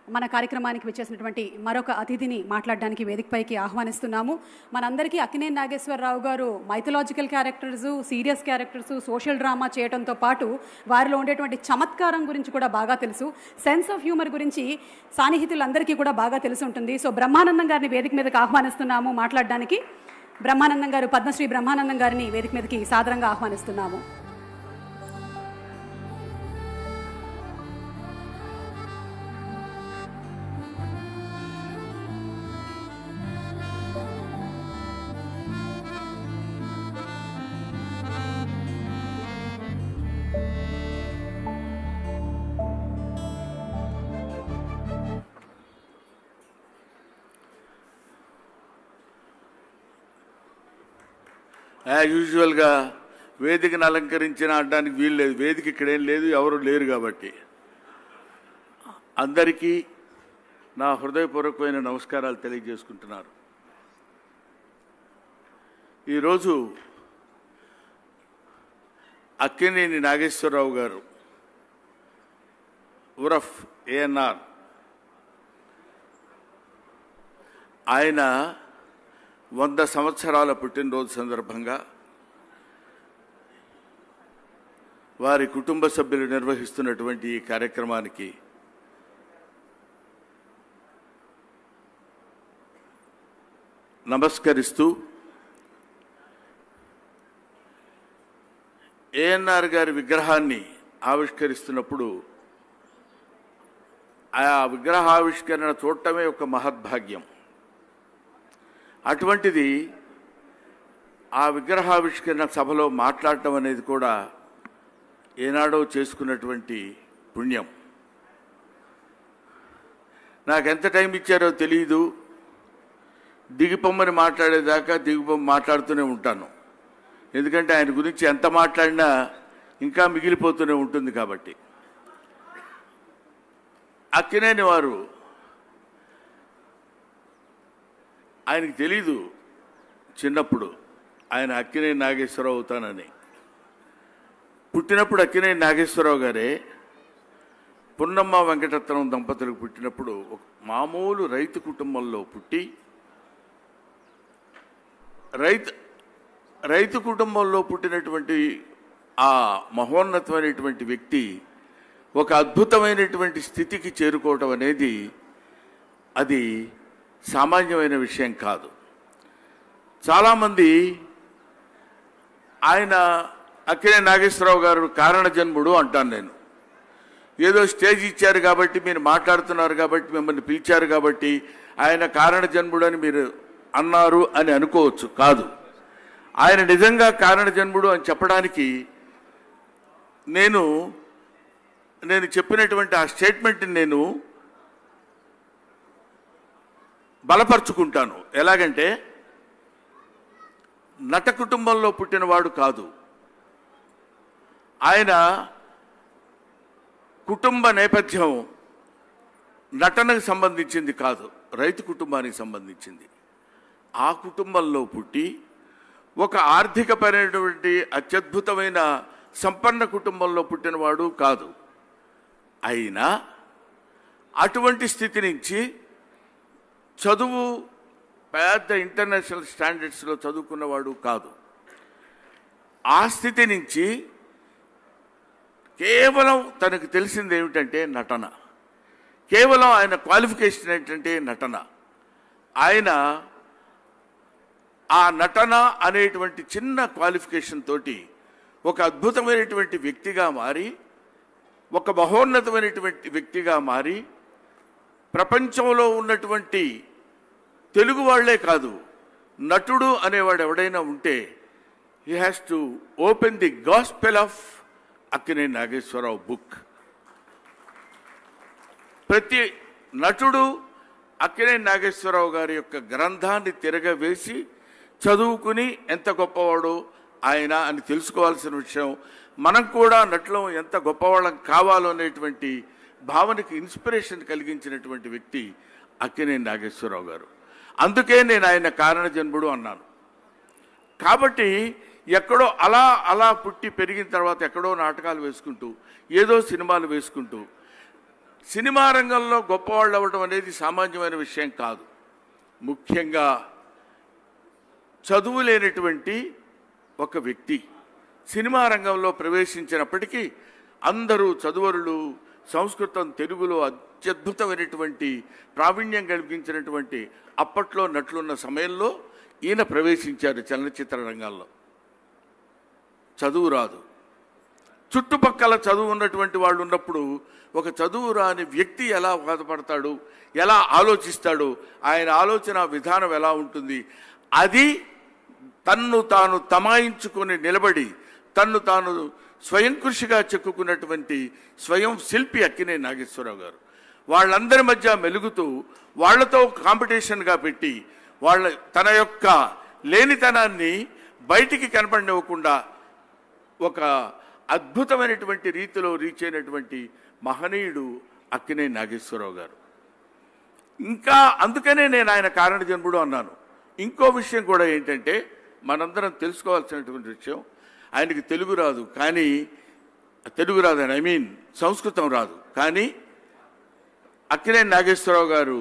మన కార్యక్రమానికి వచ్చేసినటువంటి మరొక అతిథిని మాట్లాడడానికి వేదికపైకి ఆహ్వానిస్తున్నాము మనందరికీ Akkineni Nageswara Rao garu mythological characters serious characters social drama చేయడంతో పాటు వారిలో ఉండేటువంటి చమత్కారం గురించి కూడా బాగా తెలుసు సెన్స్ ఆఫ్ హ్యూమర్ గురించి సాన్నిహితులందరికీ కూడా బాగా తెలిసి ఉంటుంది సో బ్రహ్మానందం గారిని వేదిక మీదకి ఆహ్వానిస్తున్నాము మాట్లాడడానికి బ్రహ్మానందం గారు పద్మశ్రీ బ్రహ్మానందం గారిని వేదిక మీదకి సాదరంగా ఆహ్వానిస్తున్నాము యాజ్ యూజువల్గా వేదికను అలంకరించిన అనడానికి వీలు లేదు వేదిక ఇక్కడేం లేదు ఎవరు లేరు కాబట్టి అందరికీ నా హృదయపూర్వకమైన నమస్కారాలు తెలియజేసుకుంటున్నారు ఈరోజు అక్కినేని నాగేశ్వరరావు గారు ఉరఫ్ ఏఎన్ఆర్ ఆయన వంద సంవత్సరాల పుట్టినరోజు సందర్భంగా వారి కుటుంబ సభ్యులు నిర్వహిస్తున్నటువంటి ఈ కార్యక్రమానికి నమస్కరిస్తూ ఏఎన్ఆర్ గారి విగ్రహాన్ని ఆవిష్కరిస్తున్నప్పుడు ఆ విగ్రహావిష్కరణ చూడటమే ఒక మహద్భాగ్యం అటువంటిది ఆ విగ్రహావిష్కరణ సభలో మాట్లాడటం అనేది కూడా ఏనాడో చేసుకున్నటువంటి పుణ్యం నాకు ఎంత టైం ఇచ్చారో తెలియదు దిగిపోమ్మని మాట్లాడేదాకా దిగిపోమ్మ మాట్లాడుతూనే ఉంటాను ఎందుకంటే ఆయన గురించి ఎంత మాట్లాడినా ఇంకా మిగిలిపోతూనే ఉంటుంది కాబట్టి అక్కినేని వారు ఆయనకి తెలీదు చిన్నప్పుడు ఆయన అక్కినేని నాగేశ్వరరావు అవుతానని పుట్టినప్పుడు అక్కినేని నాగేశ్వరరావు గారే పున్నమ్మ వెంకటరత్నం దంపతులకు పుట్టినప్పుడు ఒక మామూలు రైతు కుటుంబంలో పుట్టి రైతు రైతు కుటుంబంలో పుట్టినటువంటి ఆ మహోన్నతమైనటువంటి వ్యక్తి ఒక అద్భుతమైనటువంటి స్థితికి చేరుకోవటం అనేది అది సామాన్యమైన విషయం కాదు చాలామంది ఆయన అక్కినే నాగేశ్వరరావు గారు కారణ జన్ముడు అంటాను నేను ఏదో స్టేజ్ ఇచ్చారు కాబట్టి మీరు మాట్లాడుతున్నారు కాబట్టి మిమ్మల్ని పిలిచారు కాబట్టి ఆయన కారణ జన్ముడు అని మీరు అన్నారు అని అనుకోవచ్చు కాదు ఆయన నిజంగా కారణ జన్ముడు అని చెప్పడానికి నేను నేను చెప్పినటువంటి ఆ స్టేట్మెంట్ని నేను బలపరుచుకుంటాను ఎలాగంటే నట కుటుంబంలో పుట్టినవాడు కాదు ఆయన కుటుంబ నేపథ్యం నటనకు సంబంధించింది కాదు రైతు కుటుంబానికి సంబంధించింది ఆ కుటుంబంలో పుట్టి ఒక ఆర్థికపరమైనటువంటి అత్యద్భుతమైన సంపన్న కుటుంబంలో పుట్టినవాడు కాదు అయినా అటువంటి స్థితి నుంచి చదువు పెద్ద ఇంటర్నేషనల్ స్టాండర్డ్స్లో చదువుకున్నవాడు కాదు ఆ స్థితి నుంచి కేవలం తనకు తెలిసింది ఏమిటంటే నటన కేవలం ఆయన క్వాలిఫికేషన్ ఏంటంటే నటన ఆయన ఆ నటన అనేటువంటి చిన్న క్వాలిఫికేషన్ తోటి ఒక అద్భుతమైనటువంటి వ్యక్తిగా మారి ఒక మహోన్నతమైనటువంటి వ్యక్తిగా మారి ప్రపంచంలో ఉన్నటువంటి తెలుగు వాళ్లే కాదు నటుడు అనేవాడు ఎవడైనా ఉంటే he has to open the gospel of Akkineni Nageswara Rao book ప్రతి నటుడు అక్కినే నాగేశ్వరరావు గారి యొక్క గ్రంథాన్ని తిరగవేసి చదువుకుని ఎంత గొప్పవాడో ఆయన అని తెలుసుకోవాల్సిన విషయం మనం కూడా నటులం ఎంత గొప్పవాళ్ళం కావాలో అనేటువంటి భావనకి ఇన్స్పిరేషన్ కలిగించినటువంటి వ్యక్తి అక్కినేని నాగేశ్వరరావు గారు అందుకే నేను ఆయన కారణ జన్ముడు అన్నాను కాబట్టి ఎక్కడో అలా అలా పుట్టి పెరిగిన తర్వాత ఎక్కడో నాటకాలు వేసుకుంటూ ఏదో సినిమాలు వేసుకుంటూ సినిమా రంగంలో గొప్పవాళ్ళు అవ్వడం అనేది సామాన్యమైన విషయం కాదు ముఖ్యంగా చదువు లేనటువంటి ఒక వ్యక్తి సినిమా రంగంలో ప్రవేశించినప్పటికీ అందరూ చదువరులు సంస్కృతం తెలుగులో అత్యద్భుతమైనటువంటి ప్రావీణ్యం కలిగించినటువంటి అప్పట్లో నట్లున్న సమయంలో ఈయన ప్రవేశించారు చలనచిత్ర రంగంలో చదువు రాదు చుట్టుపక్కల చదువు ఉన్నటువంటి వాళ్ళు ఉన్నప్పుడు ఒక చదువు రాని వ్యక్తి ఎలా బాధపడతాడు ఎలా ఆలోచిస్తాడు ఆయన ఆలోచన విధానం ఎలా ఉంటుంది అది తన్ను తాను తమాయించుకొని నిలబడి తన్ను తాను స్వయం కృషిగా చెక్కుకున్నటువంటి స్వయం శిల్పి అక్కినే నాగేశ్వరరావు గారు వాళ్ళందరి మధ్య మెలుగుతూ వాళ్ళతో కాంపిటీషన్గా పెట్టి వాళ్ళ తన యొక్క లేనితనాన్ని బయటికి కనపడనివ్వకుండా ఒక అద్భుతమైనటువంటి రీతిలో రీచ్ అయినటువంటి మహనీయుడు అక్కినే నాగేశ్వరరావు గారు ఇంకా అందుకనే నేను ఆయన కారణ జన్ముడు అన్నాను ఇంకో విషయం కూడా ఏంటంటే మనందరం తెలుసుకోవాల్సినటువంటి విషయం ఆయనకి తెలుగు రాదు కానీ తెలుగు రాదు ఐ మీన్ సంస్కృతం రాదు కానీ అక్కినే నాగేశ్వరరావు గారు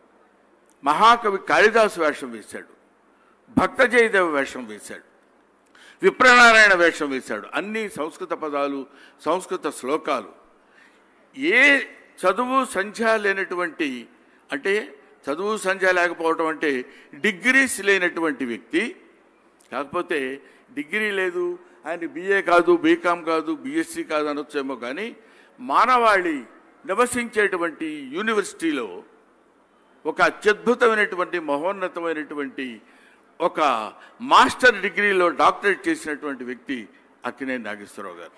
మహాకవి కాళిదాసు వేషం వేశాడు భక్త జయదేవ వేషం వేశాడు విప్రనారాయణ వేషం వేశాడు అన్ని సంస్కృత పదాలు సంస్కృత శ్లోకాలు ఏ చదువు సంధ్య లేనటువంటి అంటే చదువు సంధ్య లేకపోవటం అంటే డిగ్రీస్ లేనటువంటి వ్యక్తి కాకపోతే డిగ్రీ లేదు ఆయన బిఏ కాదు బీకామ్ కాదు బీఎస్సీ కాదు అనొచ్చేమో కానీ మానవాళి నివసించేటువంటి యూనివర్సిటీలో ఒక అత్యద్భుతమైనటువంటి మహోన్నతమైనటువంటి ఒక మాస్టర్ డిగ్రీలో డాక్టరేట్ చేసినటువంటి వ్యక్తి Akkineni Nageswara Rao garu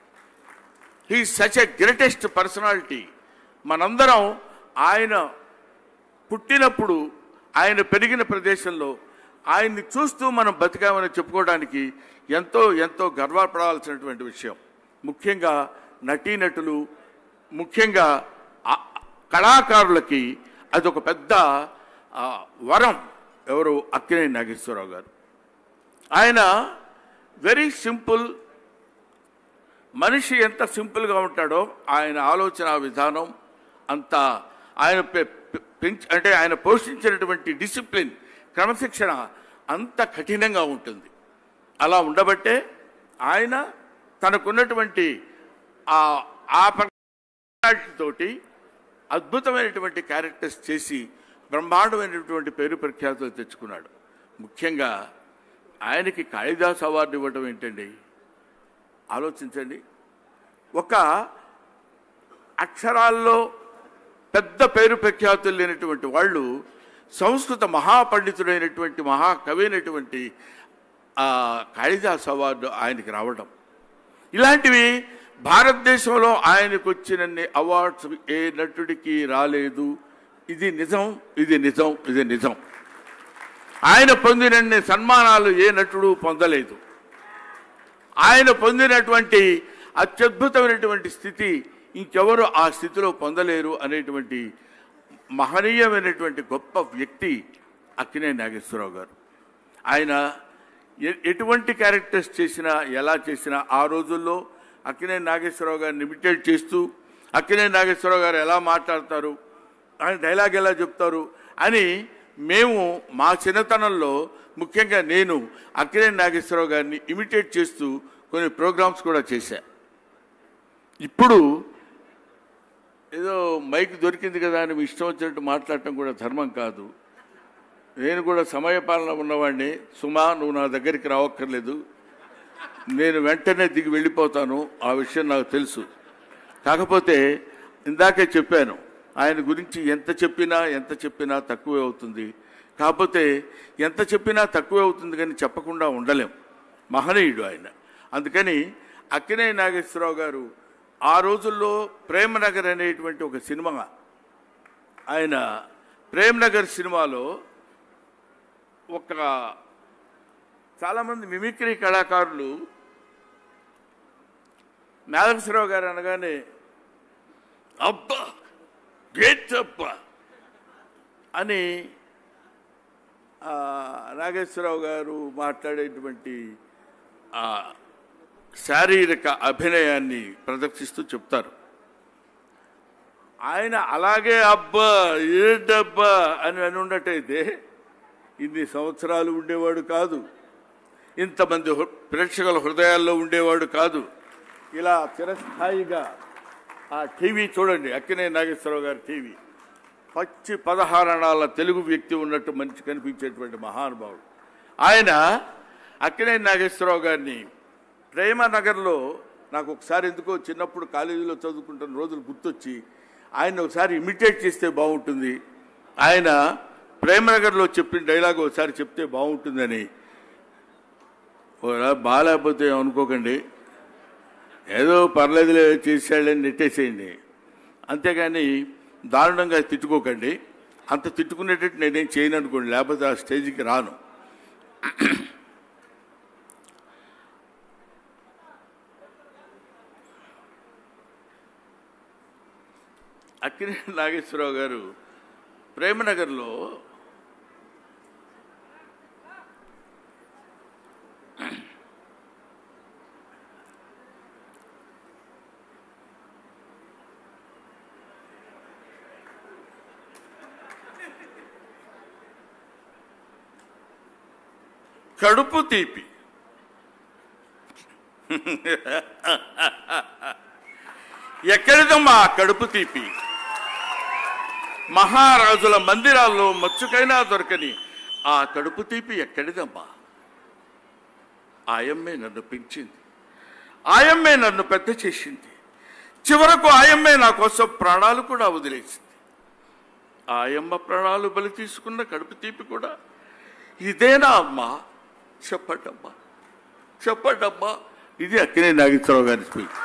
he such a greatest personality మనందరం ఆయన పుట్టినప్పుడు ఆయన పెరిగిన ప్రదేశంలో ఆయన్ని చూస్తూ మనం బతికామని చెప్పుకోవడానికి ఎంతో ఎంతో గర్వపడాల్సినటువంటి విషయం ముఖ్యంగా నటీనటులు ముఖ్యంగా ఆ- కళాకారులకి అదొక పెద్ద ఆ, వరం ఎవరు అక్కినే నాగేశ్వరరావు గారు ఆయన వెరీ సింపుల్ మనిషి ఎంత సింపుల్గా ఉంటాడో ఆయన ఆలోచన విధానం అంత ఆయన పె- పె- పెంచ అంటే ఆయన పోషించినటువంటి డిసిప్లిన్ క్రమశిక్షణ అంత కఠినంగా ఉంటుంది అలా ఉండబట్టే ఆయన తనకున్నటువంటి ఆ ఆ పర్సనాలిటీ తోటి అద్భుతమైనటువంటి క్యారెక్టర్స్ చేసి బ్రహ్మాండమైనటువంటి పేరు ప్రఖ్యాతులు తెచ్చుకున్నాడు ముఖ్యంగా ఆయనకి కాళిదాస్ అవార్డు ఇవ్వడం ఏంటండి ఆలోచించండి ఒక అక్షరాల్లో పెద్ద పేరు ప్రఖ్యాతులు లేనటువంటి వాళ్ళు సంస్కృత మహాపండితుడైనటువంటి మహాకవి అయినటువంటి ఆ కాళిదాస్ అవార్డు ఆయనకి రావడం ఇలాంటివి భారతదేశంలో ఆయనకు వచ్చినన్ని అవార్డ్స్ ఏ నటుడికి రాలేదు ఇది నిజం ఇది నిజం ఇది నిజం ఆయన పొందినన్ని సన్మానాలు ఏ నటుడు పొందలేదు ఆయన పొందినటువంటి అత్యద్భుతమైనటువంటి స్థితి ఇంకెవరు ఆ స్థితిలో పొందలేరు అనేటువంటి మహనీయమైనటువంటి గొప్ప వ్యక్తి అక్కినే నాగేశ్వరరావు గారు ఆయన ఎ- ఎటువంటి క్యారెక్టర్స్ చేసినా ఎలా చేసినా ఆ రోజుల్లో అక్కినే నాగేశ్వరరావు గారిని ఇమిటేట్ చేస్తూ అక్కినే నాగేశ్వరరావు గారు ఎలా మాట్లాడతారు ఆయన డైలాగ్ ఎలా చెప్తారు అని మేము మా చిన్నతనంలో ముఖ్యంగా నేను అక్కినే నాగేశ్వరరావు గారిని ఇమిటేట్ చేస్తూ కొన్ని ప్రోగ్రామ్స్ కూడా చేశా ఇప్పుడు ఏదో మైక్ దొరికింది కదా అని మీ ఇష్టం వచ్చినట్టు మాట్లాడటం కూడా ధర్మం కాదు నేను కూడా సమయపాలన ఉన్నవాడిని సుమా నువ్వు నా దగ్గరికి రావక్కర్లేదు నేను వెంటనే దిగి వెళ్ళిపోతాను ఆ విషయం నాకు తెలుసు కాకపోతే ఇందాకే చెప్పాను ఆయన గురించి ఎంత చెప్పినా ఎంత చెప్పినా తక్కువే అవుతుంది కాకపోతే ఎంత చెప్పినా తక్కువే అవుతుంది కానీ చెప్పకుండా ఉండలేం మహనీయుడు ఆయన అందుకని అక్కినే నాగేశ్వరరావు గారు ఆ రోజుల్లో ప్రేమనగర్ అనేటువంటి ఒక సినిమా ఆయన ప్రేమ్నగర్ సినిమాలో ఒక చాలామంది మిమిక్రీ కళాకారులు నాగేశ్వరరావు గారు అనగానే అబ్బా గ్రేట్ అబ్బా అని ఆ, నాగేశ్వరరావు గారు మాట్లాడేటువంటి ఆ శారీరక అభినయాన్ని ప్రదర్శిస్తూ చెప్తారు ఆయన అలాగే అబ్బా ఏంటబ్బా అని అని ఉన్నట్టయితే ఇన్ని సంవత్సరాలు ఉండేవాడు కాదు ఇంతమంది హృ- ప్రేక్షకుల హృదయాల్లో ఉండేవాడు కాదు ఇలా చిరస్థాయిగా ఆ టీవీ చూడండి అక్కినే నాగేశ్వరరావు గారి టీవీ పచ్చి పదహారణాల తెలుగు వ్యక్తి ఉన్నట్టు మంచి కనిపించేటువంటి మహానుభావుడు ఆయన అక్కినే నాగేశ్వరరావు గారిని ప్రేమనగర్లో నాకు ఒకసారి ఎందుకో చిన్నప్పుడు కాలేజీలో చదువుకుంటున్న రోజులు గుర్తొచ్చి ఆయన ఒకసారి ఇమిటేట్ చేస్తే బాగుంటుంది ఆయన ప్రేమనగర్లో చెప్పిన డైలాగ్ ఒకసారి చెప్తే బాగుంటుందని ఓరా బాగాలేకపోతే అనుకోకండి ఏదో పర్లేదులే చేసాడని నెట్టేసేయండి అంతేగాని దారుణంగా తిట్టుకోకండి అంత తిట్టుకునేటట్టు నేనేం చేయను అనుకోండి లేకపోతే ఆ స్టేజ్కి రాను అక్కినే నాగేశ్వరరావు గారు ప్రేమనగర్లో కడుపు తీపి ఎక్కడిదమ్మా ఆ కడుపు తీపి మహారాజుల మందిరాల్లో మచ్చుకైనా దొరకని ఆ కడుపు తీపి ఎక్కడిదమ్మా ఆయమ్మే నన్ను పెంచింది ఆయమ్మే నన్ను పెద్ద చేసింది చివరకు ఆయమ్మే నా కోసం ప్రాణాలు కూడా వదిలేసింది ఆయమ్మ ప్రాణాలు బలి తీసుకున్న కడుపు తీపి కూడా ఇదేనా అమ్మా చెప్పండమ్మా చెప్పండమ్మా ఇది అక్కినే నాగేశ్వరరావు గారి స్పీచ్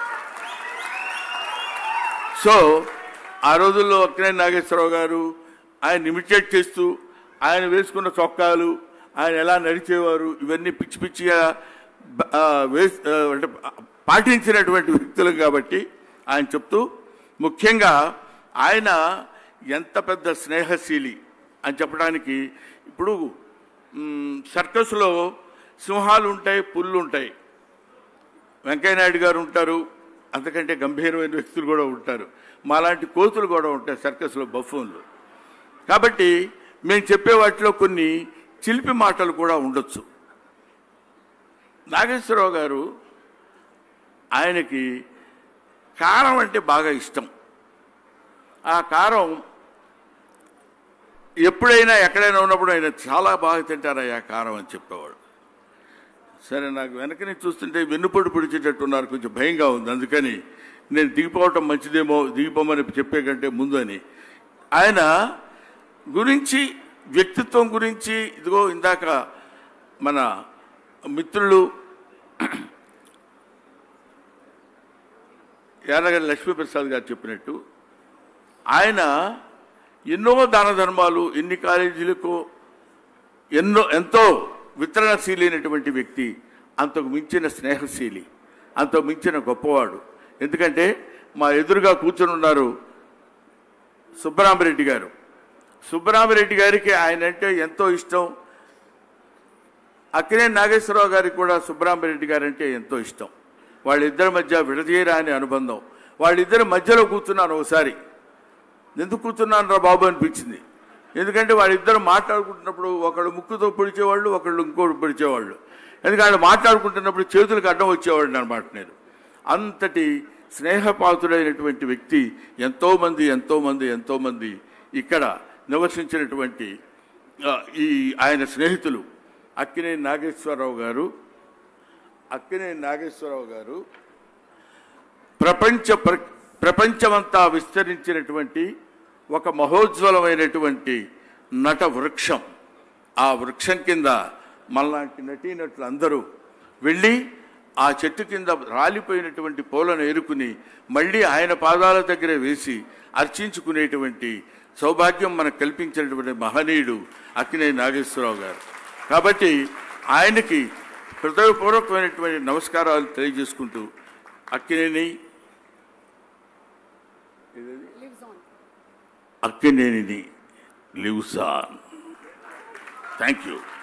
సో ఆ రోజుల్లో అక్కినే నాగేశ్వరరావు గారు ఆయన ఇమిటేట్ చేస్తూ ఆయన వేసుకున్న చొక్కాలు ఆయన ఎలా నడిచేవారు ఇవన్నీ పిచ్చి పిచ్చిగా బ- ఆ, వేస్ ఆ, అంటే పాటించినటువంటి వ్యక్తులు కాబట్టి ఆయన చెప్తూ ముఖ్యంగా ఆయన ఎంత పెద్ద స్నేహశీలి అని చెప్పడానికి ఇప్పుడు మ్, సర్కస్లో సింహాలు ఉంటాయి పుల్లు ఉంటాయి వెంకయ్యనాయుడు గారు ఉంటారు అంతకంటే గంభీరమైన వ్యక్తులు కూడా ఉంటారు మాలాంటి కోతులు కూడా ఉంటాయి సర్కస్లో బఫూన్లు కాబట్టి మేము చెప్పే వాటిలో కొన్ని చిలిపి మాటలు కూడా ఉండొచ్చు నాగేశ్వరరావు గారు ఆయనకి కారం అంటే బాగా ఇష్టం ఆ కారం ఎప్పుడైనా ఎక్కడైనా ఉన్నప్పుడు ఆయన చాలా బాగా తింటారయ్యా కారం అని చెప్పేవాడు సరే నాకు వెనకని చూస్తుంటే వెన్నుపొడి పొడిచేటట్టు ఉన్నారు కొంచెం భయంగా ఉంది అందుకని నేను దిగిపోవటం మంచిదేమో దిగిపోమని చెప్పే కంటే ముందు అని ఆయన గురించి వ్యక్తిత్వం గురించి ఇదిగో ఇందాక మన మిత్రులు యాదగిరి లక్ష్మీప్రసాద్ గారు చెప్పినట్టు ఆయన ఎన్నో దాన ధర్మాలు ఎన్ని కాలేజీలకు ఎన్నో ఎంతో వితరణశీలైనటువంటి వ్యక్తి అంతకు మించిన స్నేహశీలి అంతకు మించిన గొప్పవాడు ఎందుకంటే మా ఎదురుగా కూర్చొని ఉన్నారు సుబ్బరామరెడ్డి గారు సుబ్బరామరెడ్డి గారికి ఆయన అంటే ఎంతో ఇష్టం అక్కినే నాగేశ్వరరావు గారికి కూడా సుబ్బరామరెడ్డి గారు అంటే ఎంతో ఇష్టం వాళ్ళిద్దరి మధ్య విడదీయరాని అనుబంధం వాళ్ళిద్దరి మధ్యలో కూర్చున్నాను ఒకసారి ఎందుకు కూర్చున్నాను రా బాబు అనిపించింది ఎందుకంటే వాళ్ళిద్దరు మాట్లాడుకుంటున్నప్పుడు ఒకళ్ళు ముక్కుతో పొడిచేవాళ్ళు ఒకళ్ళు ఇంకోటి పొడిచేవాళ్ళు ఎందుకంటే వాళ్ళు మాట్లాడుకుంటున్నప్పుడు చేతులకు అడ్డం వచ్చేవాళ్ళు అనమాట నేను అంతటి స్నేహపాతుడైనటువంటి వ్యక్తి ఎంతోమంది ఎంతోమంది ఎంతోమంది ఇక్కడ నివసించినటువంటి ఆ, ఈ ఆయన స్నేహితులు అక్కినే నాగేశ్వరరావు గారు అక్కినే నాగేశ్వరరావు గారు ప్రపంచ ప్ర- ప్రపంచమంతా విస్తరించినటువంటి ఒక మహోజ్వలమైనటువంటి నట వృక్షం ఆ వృక్షం కింద మనలాంటి నటీనటులు అందరూ వెళ్ళి ఆ చెట్టు కింద రాలిపోయినటువంటి పూలను ఏరుకుని మళ్ళీ ఆయన పాదాల దగ్గర వేసి అర్చించుకునేటువంటి సౌభాగ్యం మనకు కల్పించినటువంటి మహనీయుడు అక్కినే నాగేశ్వరరావు గారు కాబట్టి ఆయనకి హృదయపూర్వకమైనటువంటి నమస్కారాలు తెలియజేసుకుంటూ అక్కినేని అక్కినేనిని లివ్స్ ఆన్ థ్యాంక్ యూ